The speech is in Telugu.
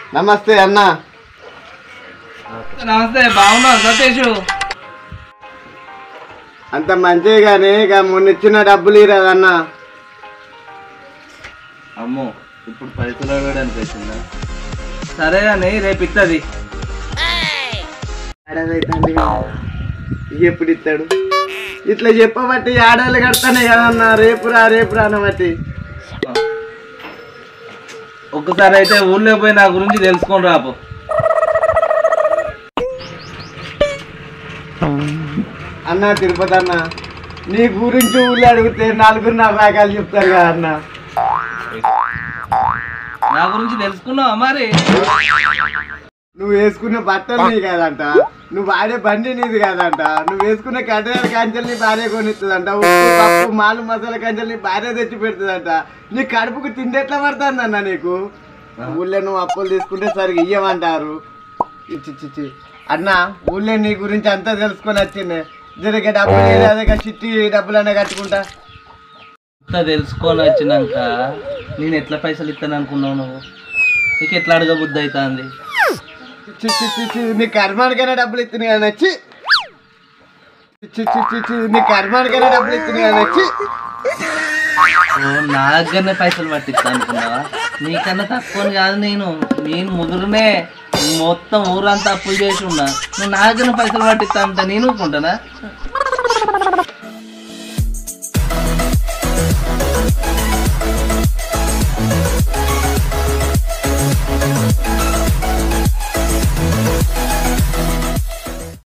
నమస్తే అన్న నమస్తే బాగున్నావు సతీష్ అంత మంచిగా కానీ ఇక మొన్న ఇచ్చిన డబ్బులు ఇరాదన్న అమ్మో ఇప్పుడు పైసలు అడగడానికి వచ్చిందా సరే అని రేపు ఇస్తుంది ఎప్పుడు ఇస్తాడు ఇట్లా చెప్పబట్టి ఆడవాళ్ళు కడతానే కదన్న రేపు రా రేపు రా అనబట్టి ఒక్కసారి అయితే ఊళ్ళో పోయి నా గురించి తెలుసుకొని రాపు అన్న తిరుపతి అన్న నీ గురించి ఊళ్ళో అడిగితే నాలుగున్నర రకాలు చెప్తారు కదా అన్న నా గురించి తెలుసుకున్నావా మరి నువ్వు వేసుకున్న బట్టలు నీ కాదంట నువ్వు వాడే బండి నీది కాదంట నువ్వు వేసుకున్న కట్టెల కంచెలు నీ భార్య కొనిస్తుందంట ఉప్పు పప్పు మాలు మసాలా కంచెలు నీ భార్య తెచ్చి పెడుతుందంట నీ కడుపుకు తిండి ఎట్లా పడుతుంది అన్న నీకు ఊళ్ళో నువ్వు అప్పులు తీసుకుంటే సరిగ్గా ఇయ్యమంటారు ఇచ్చి ఇచ్చి, ఇచ్చి అన్న ఊళ్ళో నీ గురించి అంతా తెలుసుకొని వచ్చింది జరిగే డబ్బులు ఏది అదే చిట్టి డబ్బులు అనే కట్టుకుంటా ఇంత తెలుసుకొని వచ్చినాక నేను ఎట్లా పైసలు ఇస్తాను అనుకున్నావు నువ్వు నీకు ఎట్లా అడగబుద్ధి అవుతుంది చి చి చి చి నీ కర్మానికైనా డబ్బులు ఇస్తుంది కదా నచ్చి చి చి చి చి నీ కర్మానికైనా డబ్బులు ఇస్తుంది కదా నచ్చి ఓ నా దగ్గరనే పైసలు పట్టిస్తా అనుకున్నావా నీకన్నా తక్కువ కాదు నేను నేను ముదురునే మొత్తం ఊరంతా అప్పులు చేసి ఉన్నా నువ్వు నా దగ్గర పైసలు పట్టిస్తా అంటే నేను ఊరుకుంటానా